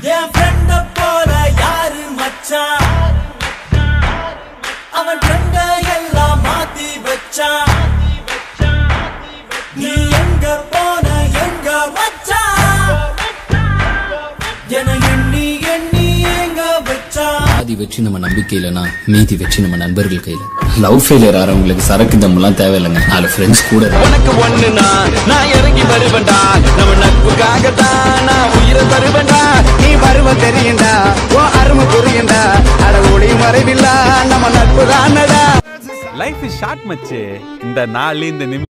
என் ஃப்ரெண்ட போல யாரு மச்சான் அவன் ஃப்ரெண்ட எல்லாம் மாத்தி வச்சான் நீ எங்க போன எங்க மச்சான் என எண்ணி எண்ணி எங்க வச்சான் பாதி வெற்றி நம்ம நம்பிக்கை இல்லைனா மீதி வெற்றி நம்ம நண்பர்கள் கையில லவ் ஃபெயிலியர் ஆறவங்களுக்கு சரக்கு தம்மெல்லாம் தேவையில்லைங்க நாலு ஃப்ரெண்ட்ஸ் கூட இருந்தா உனக்கு ஒண்ணுனா நான் இறங்கி வருவேன்டா நம்ம நட்புக்காகத்தான் நான் உயிரை தருவேன்டா நீ வருவ தெரியுண்டா ஓ அருமை புரியுண்டா அட ஒளி மறைவில்லா நம்ம நட்பு தானடா லைஃப் இஸ் ஷார்ட் மச்சு இந்த நாள் இந்த நிமிஷம்